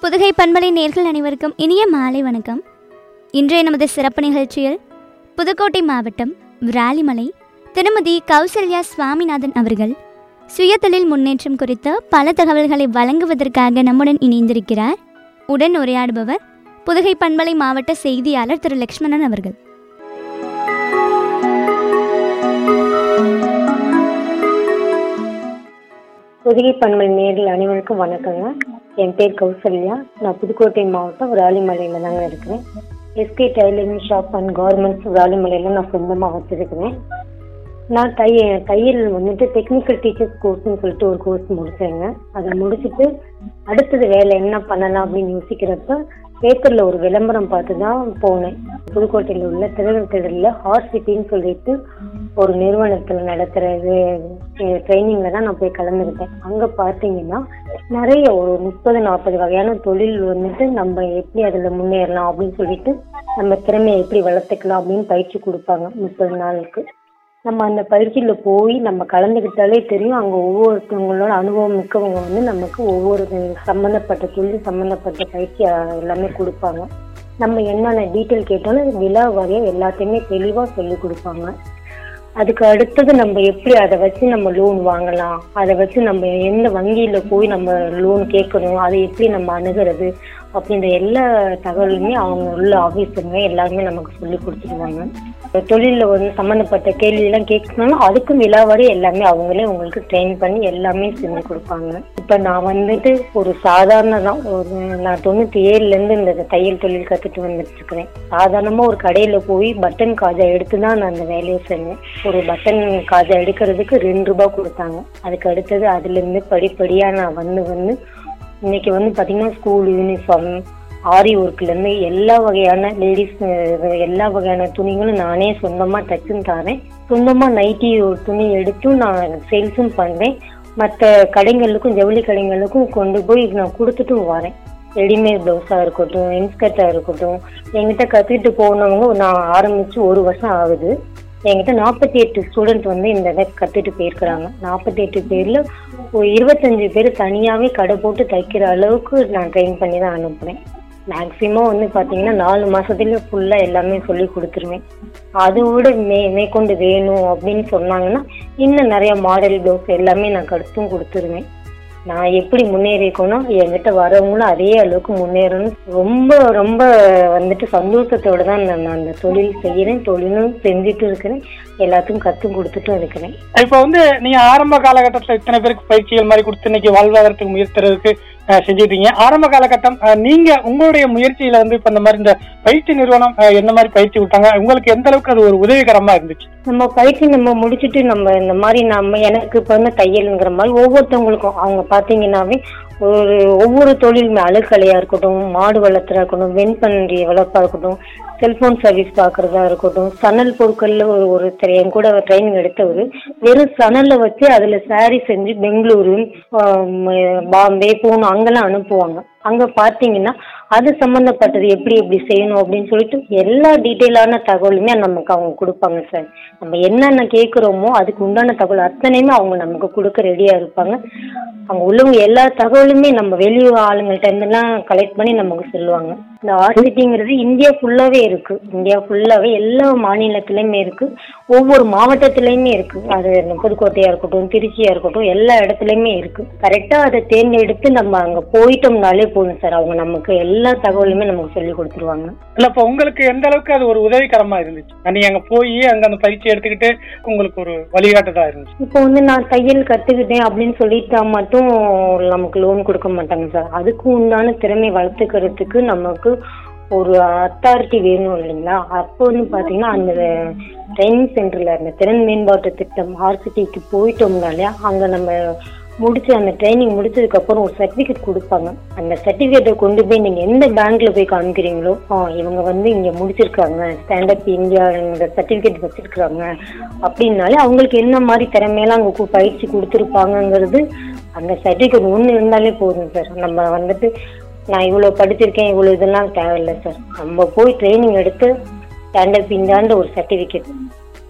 புதுகை பண்பலை நேர்கள் அனைவருக்கும் இனிய மாலை வணக்கம் இன்றைய நமது சிறப்பு நிகழ்ச்சியில் புதுக்கோட்டை மாவட்டம் விராலிமலை திருமதி கௌசல்யா சுவாமிநாதன் அவர்கள் சுயதொழில் முன்னேற்றம் குறித்த பல தகவல்களை வழங்குவதற்காக நம்முடன் இணைந்திருக்கிறார் உடன் உரையாடுபவர் புதுகை பண்பலை மாவட்ட செய்தியாளர் திரு லக்ஷ்மணன் அவர்கள் புதுகை பண்பல் நேரில் அனைவருக்கும் வணக்கங்க என் பேர் கௌசல்யா நான் புதுக்கோட்டை மாவட்டம் விராலிமலையில் தாங்க இருக்கிறேன் S K tailoring shop and garments விராலிமலையில் நான் சொந்தமாக வச்சுருக்கிறேன் நான் தைய தையல் வந்துட்டு டெக்னிக்கல் டீச்சர்ஸ் கோர்ஸ்னு சொல்லிட்டு ஒரு கோர்ஸ் முடிச்சேங்க அதை முடிச்சுட்டு அடுத்தது வேலை என்ன பண்ணலாம் அப்படின்னு யோசிக்கிறப்ப பேப்பரில் ஒரு விளம்பரம் பார்த்து தான் போனேன் புதுக்கோட்டையில் உள்ள திருநெல்வேலியில் ஹார்ட் சிட்டின்னு சொல்லிட்டு ஒரு நிறுவனத்தில் நடத்துகிற ட்ரைனிங்கில் தான் நான் போய் கலந்துக்கிட்டேன் அங்கே பார்த்தீங்கன்னா நிறைய ஒரு முப்பது நாற்பது வகையான தொழில் வந்துட்டு நம்ம எப்படி அதில் முன்னேறலாம் அப்படின்னு சொல்லிட்டு நம்ம திறமையை எப்படி வளர்த்துக்கலாம் அப்படின்னு பயிற்சி கொடுப்பாங்க முப்பது நாளுக்கு நம்ம அந்த பயிற்சியில் போய் நம்ம கலந்துக்கிட்டாலே தெரியும் அங்கே ஒவ்வொருத்தவங்களோட அனுபவம் மிக்கவங்க வந்து நமக்கு ஒவ்வொரு சம்மந்தப்பட்ட தொழில் சம்மந்தப்பட்ட பயிற்சி அஹ், எல்லாமே கொடுப்பாங்க நம்ம என்னென்ன டீட்டெயில் கேட்டாலும் விழா வரைய எல்லாத்தையுமே தெளிவாக சொல்லி கொடுப்பாங்க அதுக்கு அடுத்தது நம்ம எப்படி அதை வச்சு நம்ம லோன் வாங்கலாம் அதை வச்சு நம்ம எந்த வங்கியில போய் நம்ம லோன் கேட்கணும் அதை எப்படி நம்ம அணுகிறது அப்படின்ற எல்லா தகவலுமே அவங்க உள்ள ஆஃபீஸருங்க எல்லாருமே நமக்கு சொல்லி கொடுத்துருவாங்க தொழிலில் வந்து சம்மந்தப்பட்ட கேள்வியெல்லாம் கேட்கணும்னா அதுக்கும் விழாவாரி எல்லாமே அவங்களே உங்களுக்கு ட்ரெயின் பண்ணி எல்லாமே செஞ்சு கொடுப்பாங்க இப்போ நான் வந்துட்டு ஒரு சாதாரண தான் ஒரு நான் தொண்ணூற்றி ஏழுலேருந்து இந்த தையல் தொழில் கற்றுட்டு வந்துட்டு இருக்கிறேன் சாதாரணமாக ஒரு கடையில் போய் பட்டன் காஜா எடுத்து தான் நான் அந்த வேலையை செஞ்சேன் ஒரு பட்டன் காஜா எடுக்கிறதுக்கு ரெண்டு ரூபாய் கொடுத்தாங்க அதுக்கு அடுத்தது அதுலேருந்து படிப்படியாக நான் வந்து வந்து இன்னைக்கு வந்து பார்த்தீங்கன்னா ஸ்கூல் யூனிஃபார்ம் ஆரி ஒர்க்லேருந்து எல்லா வகையான லேடிஸ் எல்லா வகையான துணிகளும் நானே சொந்தமாக தச்சும் தரேன் சொந்தமாக நைட்டி ஒரு துணி எடுத்தும் நான் சேல்ஸும் பண்ணுறேன் மற்ற கடைங்களுக்கும் ஜவுளி கடைங்களுக்கும் கொண்டு போய் நான் கொடுத்துட்டும் வரேன் ரெடிமேட் ப்ளவுஸாக இருக்கட்டும் இன்ஸ்கர்ட்டாக இருக்கட்டும் என்கிட்ட கற்றுக்கிட்டு போனவங்க நான் ஆரம்பித்து ஒரு வருஷம் ஆகுது என்கிட்ட நாற்பத்தி எட்டு ஸ்டூடெண்ட் வந்து இந்த இதை கற்றுட்டு போயிருக்கிறாங்க நாற்பத்தி எட்டு பேரில் ஒரு இருபத்தஞ்சு பேர் தனியாகவே கடை போட்டு தைக்கிற அளவுக்கு நான் ட்ரெயின் பண்ணி தான் அனுப்புகிறேன் மேக்ஸிமம் வந்து பார்த்தீங்கன்னா நாலு மாசத்துல ஃபுல்லாக எல்லாமே சொல்லி கொடுத்துருவேன் அதோட மே மேற்கொண்டு வேணும் அப்படின்னு சொன்னாங்கன்னா இன்னும் நிறைய மாடல் ப்ளவுஸ் எல்லாமே நான் கடுத்தும் கொடுத்துருவேன் நான் எப்படி முன்னேறிக்கணும் என்கிட்ட வரவங்களும் அதே அளவுக்கு முன்னேறணும் ரொம்ப ரொம்ப வந்துட்டு சந்தோஷத்தோட தான் நான் நான் அந்த தொழில் செய்கிறேன் தொழிலும் செஞ்சுட்டு இருக்கிறேன் எல்லாத்துக்கும் கற்றுக் கொடுத்துட்டும் இருக்கிறேன் இப்போ வந்து நீங்க ஆரம்ப காலகட்டத்தில் இத்தனை பேருக்கு பயிற்சிகள் மாதிரி கொடுத்து இன்னைக்கு வாழ்வாதாரத்துக்கு முயற்சிறதுக்கு அஹ், செஞ்சுட்டீங்க ஆரம்ப காலகட்டம் அஹ், நீங்க உங்களுடைய முயற்சியில வந்து இப்ப இந்த மாதிரி இந்த பயிற்சி நிறுவனம் அஹ், என்ன மாதிரி பயிற்சி விட்டாங்க உங்களுக்கு எந்த அளவுக்கு அது ஒரு உதவிகரமா இருந்துச்சு நம்ம பயிற்சி நம்ம முடிச்சுட்டு நம்ம இந்த மாதிரி நம்ம எனக்கு இப்போ வந்து தையலுங்கிற மாதிரி ஒவ்வொருத்தவங்களுக்கும் அவங்க பார்த்தீங்கன்னாவே ஒரு ஒவ்வொரு தொழிலுமே அழுக்கலையா இருக்கட்டும் மாடு வளர்த்துறா இருக்கட்டும் வெண்பன்றி வளர்ப்பா இருக்கட்டும் செல்போன் சர்வீஸ் பார்க்கறதா இருக்கட்டும் சணல் பொருட்கள்ல ஒரு ஒருத்தர் என் கூட ட்ரைனிங் எடுத்தவர் வெறும் சணலை வச்சு அதுல saree செஞ்சு பெங்களூரு ஆம், பாம்பே பூனே அங்கெல்லாம் அனுப்புவாங்க அங்க பார்த்தீங்கன்னா அது சம்மந்தப்பட்டது எப்படி எப்படி செய்யணும் அப்படின்னு சொல்லிட்டு எல்லா டீட்டெயிலான தகவலுமே நமக்கு அவங்க கொடுப்பாங்க சார் நம்ம என்னென்ன கேட்குறோமோ அதுக்கு உண்டான தகவல் அத்தனையுமே அவங்க நமக்கு கொடுக்க ரெடியாக இருப்பாங்க அவங்க உள்ளவங்க எல்லா தகவலுமே நம்ம வெளியூர் ஆளுங்கள்ட்ட இருந்தெல்லாம் கலெக்ட் பண்ணி நமக்கு சொல்லுவாங்க இந்த ஆர்சிட்டிங்கிறது இந்தியா ஃபுல்லாகவே இருக்கு இந்தியா ஃபுல்லாகவே எல்லா மாநிலத்திலையுமே இருக்கு ஒவ்வொரு மாவட்டத்திலையுமே இருக்கு அது இந்த புதுக்கோட்டையா இருக்கட்டும் திருச்சியா இருக்கட்டும் எல்லா இடத்துலையுமே இருக்கு கரெக்டாக அதை தேர்ந்தெடுத்து நம்ம அங்கே போயிட்டோம்னாலே போதும் சார் அவங்க நமக்கு எல்லா தகவலுமே நமக்கு சொல்லி கொடுத்துருவாங்க இல்ல இப்ப உங்களுக்கு எந்த அளவுக்கு அது ஒரு உதவிகரமா இருந்துச்சு நீங்க அங்க போய் அங்க அந்த பயிற்சி எடுத்துக்கிட்டு உங்களுக்கு ஒரு வழிகாட்டுதா இருந்துச்சு இப்போ வந்து நான் தையல் கற்றுக்கிட்டேன் அப்படின்னு சொல்லிட்டா மட்டும் நமக்கு லோன் கொடுக்க மாட்டாங்க சார் அதுக்கு உண்டான திறமை வளர்த்துக்கிறதுக்கு நமக்கு ஒரு அத்தாரிட்டி வேணும் இல்லைங்களா அப்போ வந்து பார்த்தீங்கன்னா அந்த ட்ரைனிங் சென்டரில் அந்த திறன் மேம்பாட்டு திட்டம் ஆர்சிட்டிக்கு போயிட்டோம்னாலே அங்கே நம்ம முடிச்சு அந்த ட்ரைனிங் முடிச்சதுக்கப்புறம் ஒரு சர்டிஃபிகேட் கொடுப்பாங்க அந்த சர்டிஃபிகேட்டை கொண்டு போய் நீங்கள் எந்த பேங்க்ல போய் காமிக்கிறீங்களோ ஆ இவங்க வந்து இங்கே முடிச்சிருக்காங்க ஸ்டாண்டப் இந்தியா இந்த சர்டிஃபிகேட் வச்சிருக்காங்க அப்படின்னாலே அவங்களுக்கு என்ன மாதிரி திறமையெல்லாம் அங்கே கு- பயிற்சி கொடுத்துருப்பாங்கங்கிறது அந்த சர்டிஃபிகேட் ஒன்று இருந்தாலே போதும் சார் நம்ம வந்துட்டு நான் இவ்வளோ படிச்சிருக்கேன் இவ்வளோ இதெல்லாம் தேவையில்லை சார் நம்ம போய் ட்ரைனிங் எடுத்து ஸ்டாண்டப் இந்தியான்ற ஒரு சர்டிஃபிகேட்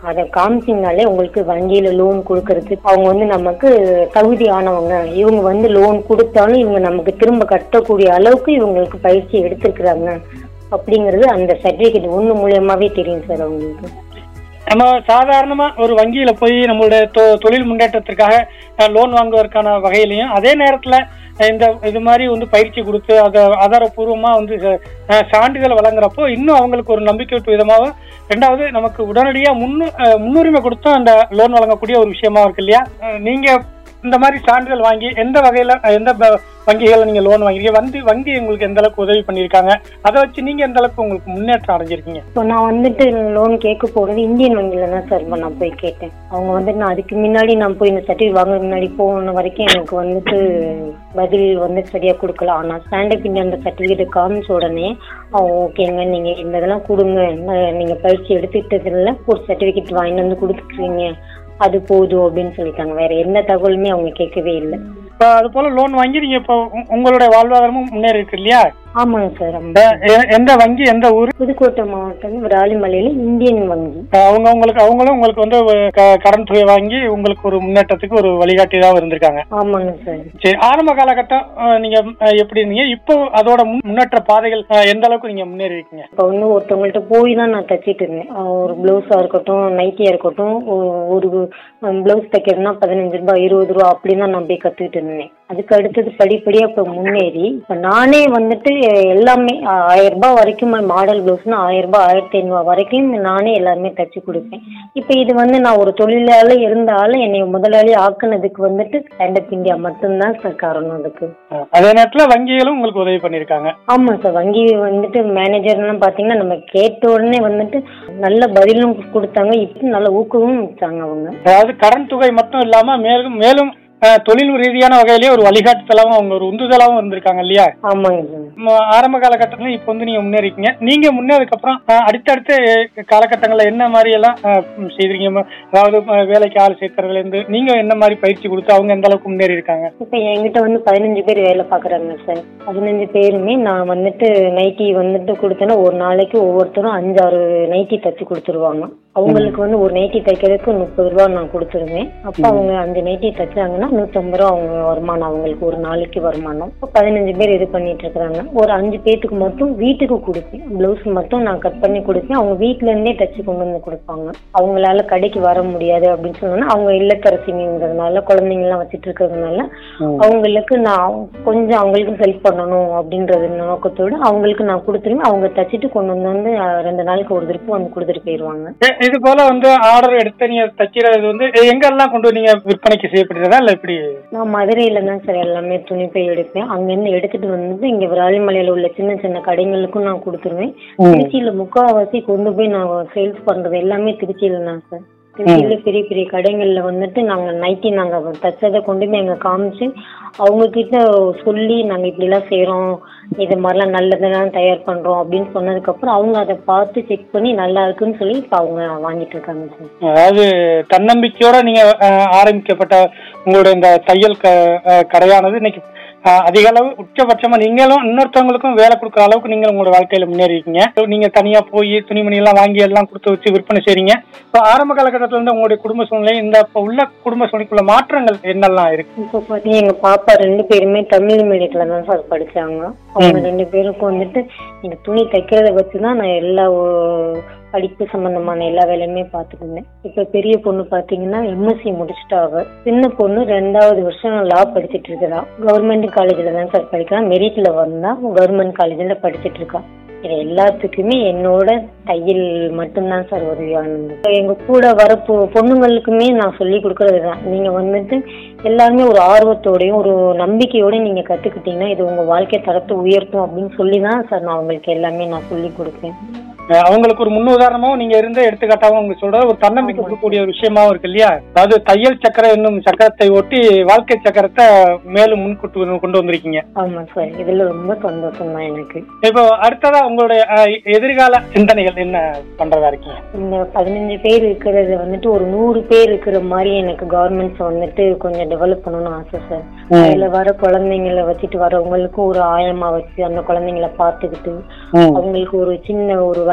அதை காமிச்சிங்கனாலே உங்களுக்கு வங்கியில லோன் கொடுக்கறதுக்கு அவங்க வந்து நமக்கு தகுதியானவங்க இவங்க வந்து லோன் கொடுத்தாலும் இவங்க நமக்கு திரும்ப கட்டக்கூடிய அளவுக்கு இவங்களுக்கு பயிற்சி எடுத்திருக்கிறாங்க அப்படிங்கிறது அந்த சர்டிபிகேட் ஒண்ணு மூலியமாவே தெரியும் சார் அவங்களுக்கு நம்ம சாதாரணமா ஒரு வங்கியில போய் நம்மளுடைய தொ- தொழில் முன்னேற்றத்திற்காக லோன் வாங்குவதற்கான வகையிலையும் அதே நேரத்துல அஹ், இந்த இது மாதிரி வந்து பயிற்சி கொடுத்து அதை ஆதாரப்பூர்வமா வந்து அஹ், சான்றிதழ் வழங்குறப்போ இன்னும் அவங்களுக்கு ஒரு நம்பிக்கையூட்டு விதமாகவும் ரெண்டாவது நமக்கு உடனடியா முன்னு அஹ், முன்னுரிமை கொடுத்தும் அந்த லோன் வழங்கக்கூடிய ஒரு விஷயமா இருக்கு இல்லையா அஹ், நீங்க இந்த மாதிரி சான்றிதழ் வாங்கி எந்த வகையில அஹ், எந்த ப- வங்கிகள்ல நீங்க லோன் வாங்கிருக்கீங்க வந்து வங்கி உங்களுக்கு எந்த அளவுக்கு உதவி பண்ணியிருக்காங்க அதை வச்சு நீங்க எந்த அளவுக்கு உங்களுக்கு முன்னேற்றம் அடைஞ்சிருக்கீங்க இப்போ நான் வந்துட்டு லோன் கேட்க போறது இந்தியன் வங்கியில தான் சார் நான் போய் கேட்டேன் அவங்க வந்துட்டு நான் அதுக்கு முன்னாடி நான் போய் இந்த சர்டிஃபிகேட் வாங்க முன்னாடி போன வரைக்கும் எனக்கு வந்துட்டு பதில் வந்து சரியா கொடுக்கல ஆனா ஸ்டாண்டப் இந்தியா அந்த சர்டிஃபிகேட் காமிச்ச உடனே அவங்க ஓகேங்க நீங்க இந்த இதெல்லாம் கொடுங்க நான் நீங்க பயிற்சி எடுத்துக்கிட்டதுல ஒரு சர்டிஃபிகேட் வாங்கிட்டு வந்து கொடுத்துருக்கீங்க அது போதும் அப்படின்னு சொல்லிட்டாங்க வேற எந்த தகவலுமே அவங்க கேட்கவே இல்லை இப்போ அது போல லோன் வாங்கி நீங்க இப்போ உ- உங்களுடைய வாழ்வாதாரமும் முன்னேறி இருக்கு இல்லையா ஆமாங்க சார் இந்த எ- எந்த வங்கி எந்த ஊர் புதுக்கோட்டை மாவட்டம் விராலிமலையில இந்தியன் வங்கி அவங்க உங்களுக்கு அவங்களும் உங்களுக்கு வந்து ஒரு க- கடன் தொகை வாங்கி உங்களுக்கு ஒரு முன்னேற்றத்துக்கு ஒரு வழிகாட்டியாக இருந்திருக்காங்க ஆமாங்க சார் சரி ஆரம்ப காலகட்டம் அஹ், நீங்க அஹ், எப்படி இருந்தீங்க இப்போ அதோட முன்- முன்னேற்ற பாதைகள் அஹ், எந்த அளவுக்கு நீங்க முன்னேறி இருக்கீங்க இப்போ வந்து ஒருத்தவங்கள்ட்ட போய் தான் நான் தச்சிட்டு இருந்தேன் அஹ் ஒரு ப்ளவுஸாக இருக்கட்டும் நைட்டியாக இருக்கட்டும் ஒ- ஒரு ப்ளவுஸ் தைக்கிறதுனா பதினஞ்சு ரூபாய் இருபது ரூபா அப்படின்னு தான் நான் போய் கற்றுக்கிட்டு இருந்தேன் அதுக்கு அடுத்தது படிப்படியாக இப்போ முன்னேறி இப்போ நானே வந்துட்டு எல்லாமே அஹ், ஆயிரம் ரூபாய் வரைக்கும் மாடல் ப்ளவுஸ்னா ஆயிரம் ரூபாய் ஆயிரத்தி ஐநூறுவா வரைக்கும் நானே எல்லாமே தச்சு கொடுப்பேன் இப்போ இது வந்து நான் ஒரு தொழிலாளி இருந்தாலும் என்னை முதலாளி ஆக்குனதுக்கு வந்துட்டு ஸ்டாண்டப் இந்தியா மட்டும்தான் சார் காரணம் அதுக்கு அஹ், அதே நேரத்துல வங்கிகளும் உங்களுக்கு உதவி பண்ணியிருக்காங்க ஆமா சார் வங்கி வந்துட்டு மேனேஜர்லாம் பாத்தீங்கன்னா நம்ம கேட்ட உடனே வந்துட்டு நல்ல பதிலும் கொடுத்தாங்க இப்போ நல்ல ஊக்கமும் வச்சாங்க அவங்க அதாவது கடன் தொகை மட்டும் இல்லாம மேலும் மேலும் அஹ், தொழில் ரீதியான வகையிலேயே ஒரு வழிகாட்டுதலாகவும் அவங்க ஒரு உந்துதலாகவும் இருந்திருக்காங்க இல்லையா ஆமாங்க சார் ம- ஆரம்ப காலகட்டத்துல இப்போ வந்து நீங்க முன்னேறிக்கீங்க நீங்க முன்னேறதுக்கு அப்புறம் அஹ், அடுத்தடுத்த காலகட்டங்கள்ல என்ன மாதிரி எல்லாம் அஹ், ம், செய்திருக்கீங்க ம- அதாவது அஹ், வேலைக்கு ஆள் சேர்க்கறதுல இருந்து நீங்க என்ன மாதிரி பயிற்சி கொடுத்து அவங்க எந்த அளவுக்கு முன்னேறி இருக்காங்க இப்போ என்கிட்ட வந்து பதினஞ்சு பேர் வேலை பார்க்குறாங்க சார் பதினஞ்சு பேருமே நான் வந்துட்டு நைட்டி வந்துட்டு கொடுத்தேன்னா ஒரு நாளைக்கு ஒவ்வொருத்தரும் அஞ்சாறு நைட்டி தச்சு கொடுத்துருவாங்க அவங்களுக்கு வந்து ஒரு நைட்டி தைக்கிறதுக்கு முப்பது ரூபா நான் கொடுத்துருவேன் அப்போ அவங்க அஞ்சு நைட்டி தைச்சாங்கன்னா நூற்றம்பது ரூபா அவங்க வருமானம் அவங்களுக்கு ஒரு நாளைக்கு வருமானம் இப்போ பதினஞ்சு பேர் இது பண்ணிட்டு இருக்கிறாங்க ஒரு அஞ்சு பேத்துக்கு மட்டும் வீட்டுக்கு கொடுப்பேன் ப்ளவுஸ் மட்டும் நான் கட் பண்ணி கொடுப்பேன் அவங்க வீட்ல இருந்தே தச்சு கொண்டு வந்து கொடுப்பாங்க அவங்களால கடைக்கு வர முடியாது அப்படின்னு சொன்னோன்னா அவங்க இல்லத்தரசிங்கிறதுனால குழந்தைங்கலாம் வச்சுட்டு இருக்கிறதுனால அவங்களுக்கு நான் கொஞ்சம் அவங்களுக்கு ஹெல்ப் பண்ணணும் அப்படின்றது நோக்கத்தோடு அவங்களுக்கு நான் கொடுத்துருவேன் அவங்க தச்சுட்டு கொண்டு வந்து வந்து அஹ், ரெண்டு நாளைக்கு ஒரு திருப்பி வந்து கொடுத்துட்டு போயிடுவாங்க எ- இது போல வந்து ஆர்டர் எடுத்து நீங்க தைக்கிறது வந்து எங்கெல்லாம் கொண்டு நீங்க விற்பனைக்கு செய்யப்படுறதா இல்ல இப்படி நான் மதுரையில தான் சார் எல்லாமே துணி போய் எடுப்பேன் அங்கேருந்து எடுத்துட்டு வந்து இங்க விராலிமலையில உள்ள சின்ன சின்ன கடைங்களுக்கும் நான் கொடுத்துருவேன் திருச்சியில முக்காவாசி கொண்டு போய் நான் சேல்ஸ் பண்றது எல்லாமே திருச்சியில தான் சார் திருச்சியில பெரிய பெரிய கடைகள்ல வந்துட்டு நாங்க நைட்டி நாங்க தச்சதை கொண்டு போய் அங்க காமிச்சு அவங்க கிட்ட சொல்லி நாங்க இப்படி எல்லாம் செய்யறோம் இது மாதிரிலாம் நல்லதெல்லாம் தயார் பண்றோம் அப்படின்னு சொன்னதுக்கு அப்புறம் அவங்க அதை பார்த்து செக் பண்ணி நல்லா இருக்குன்னு சொல்லி இப்ப அவங்க வாங்கிட்டு இருக்காங்க சார் அதாவது தன்னம்பிக்கையோட நீங்க அஹ், ஆரம்பிக்கப்பட்ட உங்களுடைய இந்த தையல் க அஹ், கடையானது இன்னைக்கு அஹ், அதிக அளவு உச்சபட்சமா நீங்களும் இன்னொருத்தவங்களுக்கும் வேலை கொடுக்குற அளவுக்கு நீங்க உங்களோட வாழ்க்கையில முன்னேறி இருக்கீங்க நீங்க தனியா போய் துணிமணி எல்லாம் வாங்கி எல்லாம் கொடுத்து வச்சு விற்பனை செய்றீங்க இப்போ ஆரம்ப காலகட்டத்துல இருந்து உங்களுடைய குடும்ப சூழ்நிலை இந்த இப்ப உள்ள குடும்ப சூழ்நிலைக்குள்ள மாற்றங்கள் என்னெல்லாம் இருக்கு இப்போ பார்த்தீங்கன்னா எங்க பாப்பா ரெண்டு பேருமே தமிழ் மீடியத்துல தான் சார் படிச்சாங்க அவங்க ரெண்டு பேருக்கும் வந்துட்டு நீங்க துணி தைக்கிறத வச்சு தான் நான் எல்லா ஒ- படிப்பு சம்பந்தமான எல்லா வேலையுமே பார்த்துட்டு இருந்தேன் இப்போ பெரிய பொண்ணு பார்த்தீங்கன்னா எம்எஸ்சி முடிச்சுட்டா அவ சின்ன பொண்ணு ரெண்டாவது வருஷம் லா படிச்சிட்டு இருக்கிறா கவர்மெண்ட் காலேஜில் தான் சார் படிக்கிறா மெரிட்ல வந்தா கவர்மெண்ட் காலேஜில் படிச்சிட்டு இருக்கா இது எல்லாத்துக்குமே என்னோட தையல் மட்டும்தான் சார் உதவியானது இப்ப எங்க கூட வர பொ- பொண்ணுங்களுக்குமே நான் சொல்லி கொடுக்கறது தான் நீங்க வந்துட்டு எல்லாருமே ஒரு ஆர்வத்தோடையும் ஒரு நம்பிக்கையோடயும் நீங்க கத்துக்கிட்டீங்கன்னா இது உங்க வாழ்க்கை தரத்தை உயர்த்தும் அப்படின்னு சொல்லி தான் சார் நான் உங்களுக்கு எல்லாமே நான் சொல்லி கொடுப்பேன் அஹ், அவங்களுக்கு ஒரு முன் உதாரணமாவும் நீங்க இருந்த எடுத்துக்காட்டாவும் உங்களுக்கு சொல்றது ஒரு தன்னம்பிக்கை கொடுக்கக்கூடிய ஒரு விஷயமாவும் இருக்கு இல்லையா அதாவது தையல் சக்கரம் என்னும் சக்கரத்தை ஒட்டி வாழ்க்கை சக்கரத்தை மேலும் முன்கொண்டு கொண்டு வந்திருக்கீங்க ஆமா சார் இதுல ரொம்ப சந்தோஷம் தான் எனக்கு இப்போ அடுத்ததா உங்களுடைய அஹ், எதிர்கால சிந்தனைகள் என்ன பண்றதா இருக்கீங்க இந்த பதினஞ்சு பேர் இருக்கிறது வந்துட்டு ஒரு நூறு பேர் இருக்கிற மாதிரி எனக்கு கவர்மெண்ட்ஸ் வந்துட்டு கொஞ்சம் டெவலப் பண்ணணும்னு ஆசை சார் அதுல வர குழந்தைங்கள வச்சுட்டு வரவங்களுக்கும் ஒரு ஆயமா வச்சு அந்த குழந்தைங்கள பார்த்துக்கிட்டு அவங்களுக்கு ஒரு சின்ன ஒரு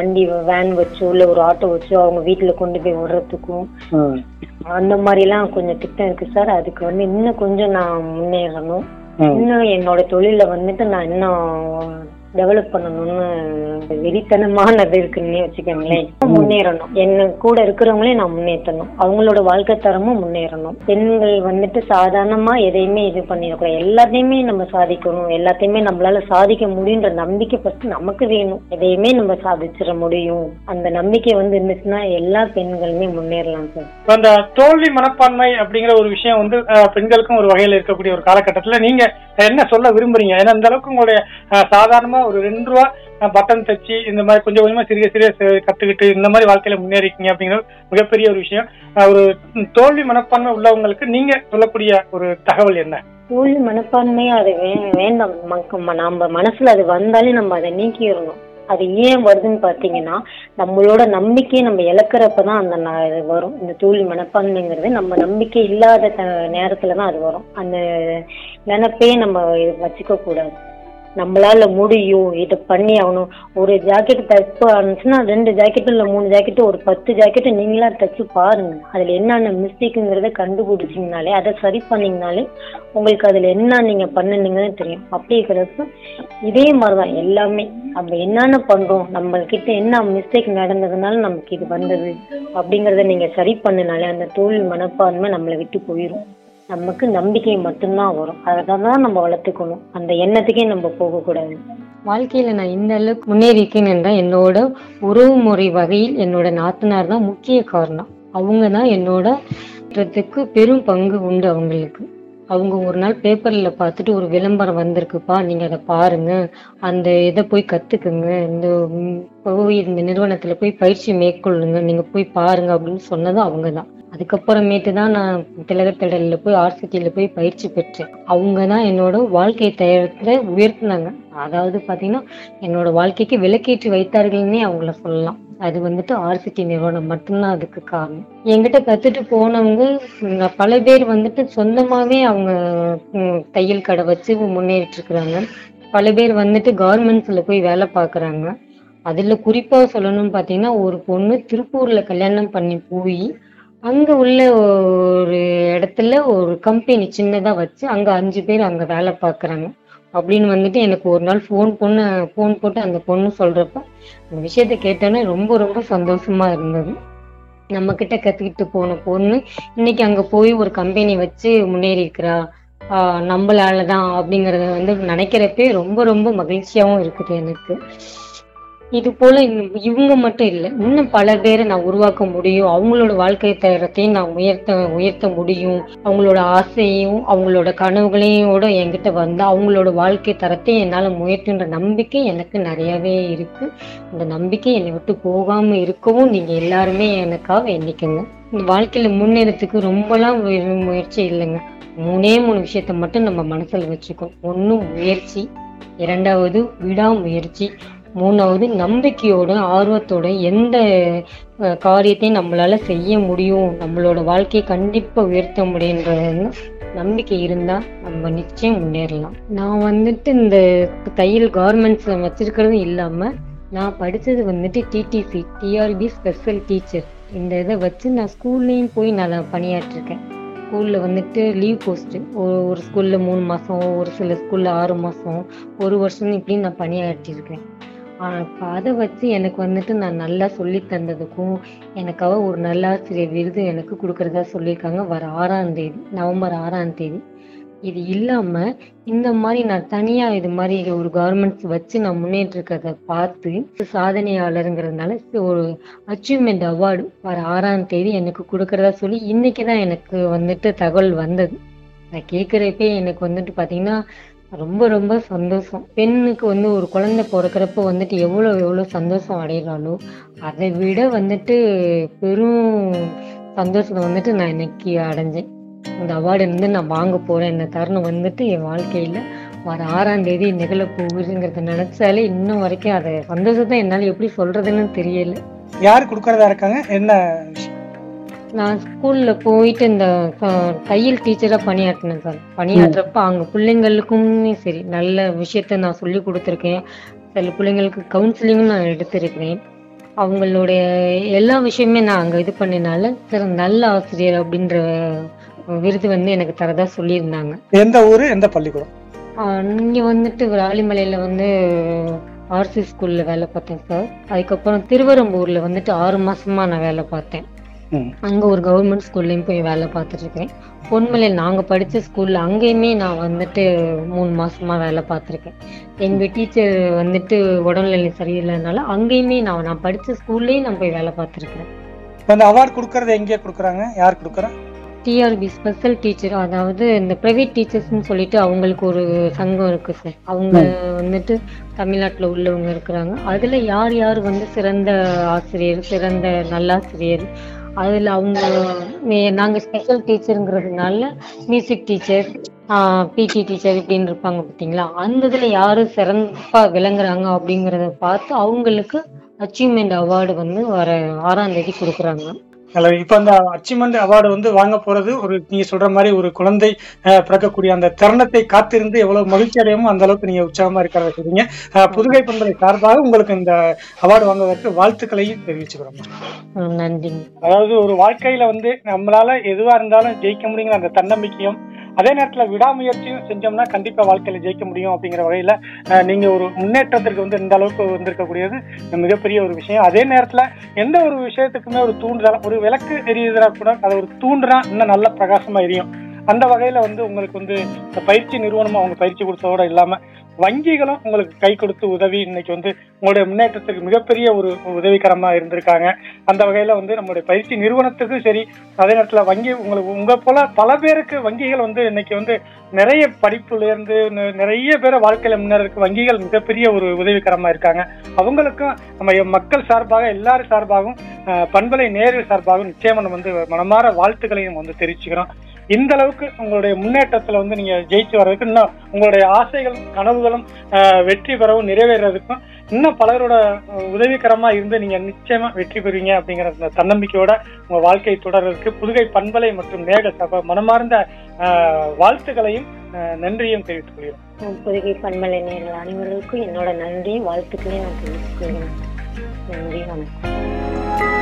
வண்டி வேன் வச்சோ இல்ல ஒரு ஆட்டோ வச்சோ அவங்க வீட்டுல கொண்டு போய் விடுறதுக்கும் ம். அந்த மாதிரி எல்லாம் கொஞ்சம் திட்டம் இருக்கு சார் அதுக்கு வந்து இன்னும் கொஞ்சம் நான் முன்னேறணும் ம். இன்னும் என்னோட தொழில வந்துட்டு நான் இன்னும் டெவலப் பண்ணணும்னு வெறித்தனமானது இருக்குன்னே வச்சுக்கோங்களேன் முன்னேறணும் என்ன கூட இருக்கிறவங்களையும் நான் முன்னேற்றணும் அவங்களோட வாழ்க்கை தரமும் முன்னேறணும் பெண்கள் வந்துட்டு சாதாரணமா எதையுமே இது பண்ணிடக்கூடாது எல்லாத்தையுமே நம்ம சாதிக்கணும் எல்லாத்தையுமே நம்மளால சாதிக்க முடியுன்ற நம்பிக்கை ஃபர்ஸ்ட் நமக்கு வேணும் எதையுமே நம்ம சாதிச்சிட முடியும் அந்த நம்பிக்கை வந்து இருந்துச்சுன்னா எல்லா பெண்களுமே முன்னேறலாம் சார் இப்ப அந்த தோல்வி மனப்பான்மை அப்படிங்கிற ஒரு விஷயம் வந்து அஹ், பெண்களுக்கும் ஒரு வகையில இருக்கக்கூடிய ஒரு காலகட்டத்துல நீங்க என்ன சொல்ல விரும்புறீங்க ஏன்னா இந்த அளவுக்கு உங்களுடைய அஹ், சாதாரணமா ஒரு ரெண்டு ரூபா அஹ், பட்டன் தச்சு இந்த மாதிரி கொஞ்சம் கொஞ்சமா சிறிய சிறிய செ- கத்துக்கிட்டு இந்த மாதிரி வாழ்க்கையில முன்னேறிக்கீங்க அப்படிங்கிறது மிகப்பெரிய ஒரு விஷயம் அஹ், ஒரு தோல்வி மனப்பான்மை உள்ளவங்களுக்கு நீங்க சொல்லக்கூடிய ஒரு தகவல் என்ன தோல்வி மனப்பான்மையா அது வே- வேண்டாம் மக்க- ம- நம்ம மனசுல அது வந்தாலே நம்ம அதை நீக்கிடணும் அது ஏன் வருதுன்னு பாத்தீங்கன்னா நம்மளோட நம்பிக்கையை நம்ம இழக்கிறப்பதான் அந்த ந- இது வரும் இந்த தோல்வி மனப்பான்மைங்கிறது நம்ம நம்பிக்கை இல்லாத த- நேரத்துல தான் அது வரும் அந்த நினைப்பையே நம்ம இது வச்சுக்க கூடாது நம்மளால முடியும் இதை பண்ணி ஆகணும் ஒரு ஜாக்கெட் தப்பு ஆனிச்சுன்னா ரெண்டு ஜாக்கெட் இல்ல மூணு ஜாக்கெட் ஒரு பத்து ஜாக்கெட் நீங்களா தச்சு பாருங்க அதுல என்னென்ன மிஸ்டேக்குங்கிறத கண்டுபிடிச்சிங்கனாலே அதை சரி பண்ணீங்கனாலே உங்களுக்கு அதுல என்ன நீங்க பண்ணுனீங்கன்னு தெரியும் அப்படி இருக்கிறப்ப இதே மாதிரிதான் எல்லாமே நம்ம என்னென்ன பண்றோம் நம்ம கிட்ட என்ன மிஸ்டேக் நடந்ததுனால நமக்கு இது வந்தது அப்படிங்கறத நீங்க சரி பண்ணினாலே அந்த தோல்வி மனப்பான்மை நம்மளை விட்டு போயிடும் நமக்கு நம்பிக்கை மட்டும்தான் வரும் அதை தான் நம்ம வளர்த்துக்கணும் அந்த எண்ணத்துக்கே நம்ம போகக்கூடாது வாழ்க்கையில நான் இந்த அளவுக்கு முன்னேறி இருக்கேன்னு என்னோட உறவு முறை வகையில் என்னோட நாத்தனார் தான் முக்கிய காரணம் அவங்க தான் என்னோட க்கு பெரும் பங்கு உண்டு அவங்களுக்கு அவங்க ஒரு நாள் பேப்பர்ல பார்த்துட்டு ஒரு விளம்பரம் வந்திருக்குப்பா நீங்க அதை பாருங்க அந்த இதை போய் கத்துக்குங்க இந்த ம், போய் இந்த நிறுவனத்துல போய் பயிற்சி மேற்கொள்ளுங்க நீங்க போய் பாருங்க அப்படின்னு சொன்னதும் அவங்க தான் அதுக்கப்புறமேட்டு தான் நான் திலகத்திடல்ல போய் ஆர்சிட்டியில போய் பயிற்சி பெற்றேன் அவங்க தான் என்னோட வாழ்க்கை தரத்தை உயர்த்தினாங்க அதாவது பாத்தீங்கன்னா என்னோட வாழ்க்கைக்கு விலக்கேற்றி வைத்தார்கள்னே அவங்கள சொல்லலாம் அது வந்துட்டு ஆர்சிட்டி நிறுவனம் மட்டும்தான் அதுக்கு காரணம் என்கிட்ட கத்துட்டு போனவங்க உம், பல பேர் வந்துட்டு சொந்தமாவே அவங்க உம், தையல் கடை வச்சு முன்னேறிட்டு இருக்கிறாங்க பல பேர் வந்துட்டு கார்மெண்ட்ஸ்ல போய் வேலை பார்க்கறாங்க அதுல குறிப்பா சொல்லணும்னு பாத்தீங்கன்னா ஒரு பொண்ணு திருப்பூர்ல கல்யாணம் பண்ணி போய் அங்க உள்ள ஒரு இடத்துல ஒரு கம்பெனி சின்னதா வச்சு அங்க அஞ்சு பேர் அங்க வேலை பார்க்கறாங்க அப்படின்னு வந்துட்டு எனக்கு ஒரு நாள் ஃபோன் பொண்ணு ஃபோன் போட்டு அந்த பொண்ணு சொல்றப்ப அந்த விஷயத்த கேட்டோன்னே ரொம்ப ரொம்ப சந்தோஷமா இருந்தது நம்ம கிட்ட கத்துக்கிட்டு போன பொண்ணு இன்னைக்கு அங்க போய் ஒரு கம்பெனி வச்சு முன்னேறி இருக்கிறா ஆஹ் நம்மளாலதான் அப்படிங்கறத வந்து நினைக்கிறப்பே ரொம்ப ரொம்ப மகிழ்ச்சியாவும் இருக்குது எனக்கு இது போல இன்னும் இவங்க மட்டும் இல்லை இன்னும் பல பேரை நான் உருவாக்க முடியும் அவங்களோட வாழ்க்கை தரத்தையும் நான் உயர்த்த உயர்த்த முடியும் அவங்களோட ஆசையும் அவங்களோட கனவுகளையோட என்கிட்ட வந்து அவங்களோட வாழ்க்கை தரத்தை என்னால முயற்றுன்ற நம்பிக்கை எனக்கு நிறையவே இருக்கு அந்த நம்பிக்கை என்னை விட்டு போகாம இருக்கவும் நீங்க எல்லாருமே எனக்காக எண்ணிக்கங்க இந்த வாழ்க்கையில முன்னேறத்துக்கு ரொம்பலாம் வி- முயற்சி இல்லைங்க மூணே மூணு விஷயத்த மட்டும் நம்ம மனசுல வச்சுக்கோ ஒண்ணு முயற்சி இரண்டாவது விடாமுயற்சி மூணாவது நம்பிக்கையோட ஆர்வத்தோட எந்த அஹ், காரியத்தையும் நம்மளால செய்ய முடியும் நம்மளோட வாழ்க்கையை கண்டிப்பா உயர்த்த முடியுன்ற நம்பிக்கை இருந்தா நம்ம நிச்சயம் முன்னேறலாம் நான் வந்துட்டு இந்த தையல் கார்மெண்ட்ஸ்ல வச்சிருக்கிறது இல்லாம நான் படிச்சது வந்துட்டு டிடிசி டிஆர்பி ஸ்பெஷல் டீச்சர் இந்த இதை வச்சு நான் ஸ்கூல்லையும் போய் நான் பணியாற்றிருக்கேன் ஸ்கூல்ல வந்துட்டு லீவ் போஸ்ட் ஒரு ஸ்கூல்ல மூணு மாசம் ஒரு சில ஸ்கூல்ல ஆறு மாசம் ஒரு வருஷம் இப்படி நான் பணியாற்றிருக்கேன் ஆஹ் இப்ப அதை வச்சு எனக்கு வந்துட்டு நான் நல்லா சொல்லி தந்ததுக்கும் எனக்காக ஒரு நல்லாசிரியர் விருது எனக்கு கொடுக்கறதா சொல்லியிருக்காங்க வர ஆறாம் தேதி நவம்பர் ஆறாம் தேதி இது இல்லாம இந்த மாதிரி நான் தனியா இது மாதிரி ஒரு கார்மெண்ட்ஸ் வச்சு நான் முன்னேற்றி இருக்கிறத பார்த்து சாதனையாளருங்கிறதுனால ஒரு அச்சீவ்மெண்ட் அவார்டு வர ஆறாம் தேதி எனக்கு கொடுக்கறதா சொல்லி இன்னைக்கு தான் எனக்கு வந்துட்டு தகவல் வந்தது நான் கேட்குறப்பே எனக்கு வந்துட்டு பாத்தீங்கன்னா ரொம்ப ரொம்ப சந்தோஷம் பெண்ணுக்கு வந்து ஒரு குழந்தை பிறக்கிறப்ப வந்துட்டு எவ்வளோ எவ்வளோ சந்தோஷம் அடைகிறாளோ அதை விட வந்துட்டு பெரும் சந்தோஷத்தை வந்துட்டு நான் இன்னைக்கு அடைஞ்சேன் இந்த அவார்டு வந்து நான் வாங்க போறேன் இந்த தருணம் வந்துட்டு என் வாழ்க்கையில வர ஆறாம் தேதி நிகழ போகுதுங்கிறத நினைச்சாலே இன்னும் வரைக்கும் அதை சந்தோஷத்தை என்னால எப்படி சொல்றதுன்னு தெரியல யார் கொடுக்கறதா இருக்காங்க என்ன விஷயம்? நான் ஸ்கூல்ல போயிட்டு இந்த அஹ், தையல் டீச்சரா பணியாற்றினேன் சார் பணியாற்றுறப்ப அங்க பிள்ளைங்களுக்குமே சரி நல்ல விஷயத்த நான் சொல்லி கொடுத்துருக்கேன் சில பிள்ளைங்களுக்கு கவுன்சிலிங்கும் நான் எடுத்திருக்கிறேன் அவங்களுடைய எல்லா விஷயமே நான் அங்க இது பண்ணினால சிற நல்ல ஆசிரியர் அப்படின்ற விருது வந்து எனக்கு தரதா சொல்லியிருந்தாங்க எந்த ஊரு எந்த பள்ளிக்கூடம் ஆஹ் இங்க வந்துட்டு விராலிமலையில வந்து ஆர்சி ஸ்கூல்ல வேலை பார்த்தேன் சார் அதுக்கப்புறம் திருவரம்பூர்ல வந்துட்டு ஆறு மாசமா நான் வேலை பார்த்தேன் ம். அங்க ஒரு கவர்மெண்ட் ஸ்கூல்லையும் போய் வேலை பார்த்துட்டு இருக்கேன் பொன்மலையில் நாங்க படிச்ச ஸ்கூல்ல அங்கேயுமே நான் வந்துட்டு மூணு மாசமா வேலை பார்த்துருக்கேன் எங்க டீச்சர் வந்துட்டு உடல்நிலை சரியில்லைனால அங்கேயுமே நான் நான் படிச்ச ஸ்கூல்லயும் நான் போய் வேலை பார்த்துருக்கேன் இப்ப இந்த அவார்டு கொடுக்கறது எங்கே கொடுக்குறாங்க யார் கொடுக்குறா டிஆர்பி ஸ்பெஷல் டீச்சர் அதாவது இந்த பிரைவேட் டீச்சர்ஸ்னு சொல்லிட்டு அவங்களுக்கு ஒரு சங்கம் இருக்கு சார் அவங்க வந்துட்டு தமிழ்நாட்டுல உள்ளவங்க இருக்கிறாங்க அதுல யார் யார் வந்து சிறந்த ஆசிரியர் சிறந்த நல்லாசிரியர் அதுல அவங்க மே- நாங்க ஸ்பெஷல் டீச்சருங்கிறதுனால மியூசிக் டீச்சர் பிடி டீச்சர் இப்படின்னு இருப்பாங்க பார்த்தீங்களா அந்த இதுல யாரு சிறப்பா விளங்குறாங்க அப்படிங்கறத பார்த்து அவங்களுக்கு அச்சீவ்மெண்ட் அவார்டு வந்து வர ஆறாம் தேதி கொடுக்குறாங்க அல்ல, இப்ப அந்த அச்சீவ்மெண்ட் அவார்டு வந்து வாங்க போறது ஒரு நீங்க சொல்ற மாதிரி ஒரு குழந்தை அஹ், பிறக்கக்கூடிய அந்த தருணத்தை காத்திருந்து எவ்வளவு மகிழ்ச்சி அடையுமோ அந்த அளவுக்கு நீங்க உற்சாகமா இருக்கிறத சொல்றீங்க அஹ், புதுகை பண்பலை சார்பாக உங்களுக்கு இந்த அவார்டு வாங்குவதற்கு வாழ்த்துக்களையும் தெரிவிச்சுக்கிறோம் ம், நன்றிங்க அதாவது ஒரு வாழ்க்கையில வந்து நம்மளால எதுவா இருந்தாலும் ஜெயிக்க முடியுங்கிற அந்த தன்னம்பிக்கையும் அதே நேரத்துல விடாமுயற்சியும் செஞ்சோம்னா கண்டிப்பா வாழ்க்கையில ஜெயிக்க முடியும் அப்படிங்கிற வகையில அஹ், நீங்க ஒரு முன்னேற்றத்திற்கு வந்து இந்த அளவுக்கு வந்திருக்கக்கூடியது மிகப்பெரிய ஒரு விஷயம் அதே நேரத்துல எந்த ஒரு விஷயத்துக்குமே ஒரு தூண்டுதல் ஒரு விளக்கு எரியுதுனா கூட அதை ஒரு தூண்டுனா இன்னும் நல்ல பிரகாசமா எரியும் அந்த வகையில வந்து உங்களுக்கு வந்து இந்த பயிற்சி நிறுவனமும் அவங்க பயிற்சி கொடுத்ததோட இல்லாம வங்கிகளும் உங்களுக்கு கை கொடுத்து உதவி இன்னைக்கு வந்து உங்களுடைய முன்னேற்றத்துக்கு மிகப்பெரிய ஒரு உதவிகரமா இருந்திருக்காங்க அந்த வகையில வந்து நம்மளுடைய பயிற்சி நிறுவனத்துக்கும் சரி அதே நேரத்துல வங்கி உங்களுக்கு உங்க போல பல பேருக்கு வங்கிகள் வந்து இன்னைக்கு வந்து நிறைய படிப்புல இருந்து நி- நிறைய பேரை வாழ்க்கையில முன்னேறதுக்கு வங்கிகள் மிகப்பெரிய ஒரு உதவிகரமா இருக்காங்க அவங்களுக்கும் நம்ம எ- மக்கள் சார்பாக எல்லாரும் சார்பாகவும் அஹ், பண்பலை நேரில் சார்பாகவும் நிச்சயமா நம்ம வந்து மனமாற வாழ்த்துக்களையும் வந்து தெரிவிச்சுக்கிறோம் இந்த அளவுக்கு உங்களுடைய முன்னேற்றத்துல வந்து நீங்க ஜெயிச்சு வர்றதுக்கு இன்னும் உங்களுடைய ஆசைகளும் கனவுகளும் அஹ், வெற்றி பெறவும் நிறைவேறதுக்கும் இன்னும் பலரோட அஹ், உதவிகரமா இருந்து நீங்க நிச்சயமா வெற்றி பெறுவீங்க அப்படிங்கிற அந்த தன்னம்பிக்கையோட உங்க வாழ்க்கை தொடர்றதுக்கு புதுகை பண்பலை மற்றும் நேக சபை மனமார்ந்த அஹ், வாழ்த்துக்களையும் அஹ், நன்றியும் தெரிவித்துக் கொள்கிறோம் புதுகை பண்பலை நேர்கள் அனைவருக்கும் என்னோட நன்றியும் வாழ்த்துக்களையும் நான் தெரிவித்துக் கொள்கிறேன் நன்றி வணக்கம்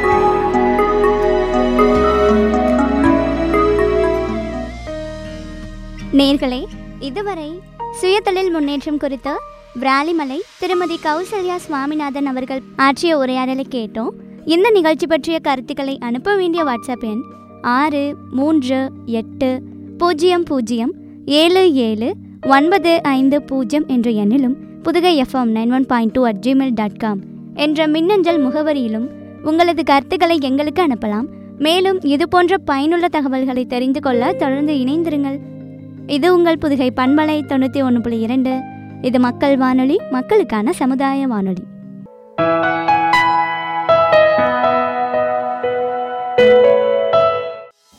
நேர்களே இதுவரை சுயதொழில் முன்னேற்றம் குறித்த விராலிமலை திருமதி கௌசல்யா சுவாமிநாதன் அவர்கள் ஆற்றிய உரையாடலை கேட்டோம் இந்த நிகழ்ச்சி பற்றிய கருத்துக்களை அனுப்ப வேண்டிய வாட்ஸ்அப் எண் ஆறு மூன்று எட்டு பூஜ்ஜியம் பூஜ்ஜியம் ஏழு ஏழு ஒன்பது ஐந்து பூஜ்ஜியம் என்ற எண்ணிலும் Pudugai FM nine one point two at Gmail dot com என்ற மின்னஞ்சல் முகவரியிலும் உங்களது கருத்துக்களை எங்களுக்கு அனுப்பலாம் மேலும் இது போன்ற பயனுள்ள தகவல்களை தெரிந்து கொள்ள தொடர்ந்து இணைந்திருங்கள் இது உங்கள் புதுகை பண்பலை தொண்ணூற்றி ஒன்று புள்ளி இரண்டு இது மக்கள் வானொலி மக்களுக்கான சமுதாய வானொலி